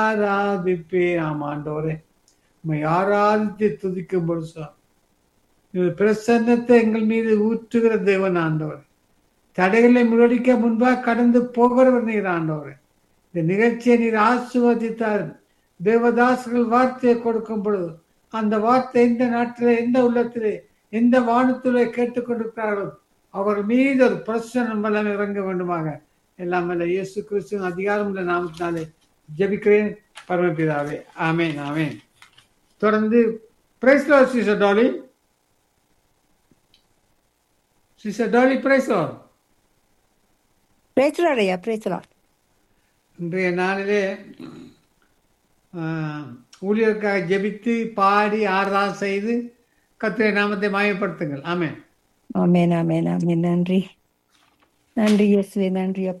ஆராதிப்பே ஆம் ஆண்டவரே உம்மை ஆராதித்து துதிக்கும் பொழுது உமது பிரசன்னத்தை எங்கள் மீது ஊற்றுகிற தேவன் ஆண்டவர் தடைகளை முறியடிக்க முன்பாக கடந்து போகிறவர் நீர் ஆண்டவர் இந்த நிகழ்ச்சியை நீர் ஆசிர்வதித்தார் தேவதாசர்கள் வார்த்தையை கொடுக்கும் பொழுது அந்த வார்த்தை எந்த நாட்டிலே எந்த உள்ளத்திலே எந்த வானத்திலே கேட்டுக்கொண்டிருக்கிறார்கள் அவர் மீது ஒரு பிரசனம் எல்லாம் இறங்க வேண்டுமாக எல்லாம் வல்ல இயேசு கிறிஸ்துவின் அதிகாரம் உள்ள நாமத்தினாலே ஜெபிக்கிறேன் பரமபிதாவே ஆமேன் ஆமேன் தொடர்ந்து praise lord sister Dolly sister Dolly praise lord praise the lord ஐயா பிரேச்சலாட் இன்றைய நாளிலே ஆஹ், ஊழியருக்காக ஜெபித்து பாடி ஆறுதல் செய்து கத்திரை நாமத்தை மாயப்படுத்துங்கள் ஆமென் ஆமேன் ஆமேன் ஆமேன் நன்றி நன்றி இயேசுவே நன்றி அப்பா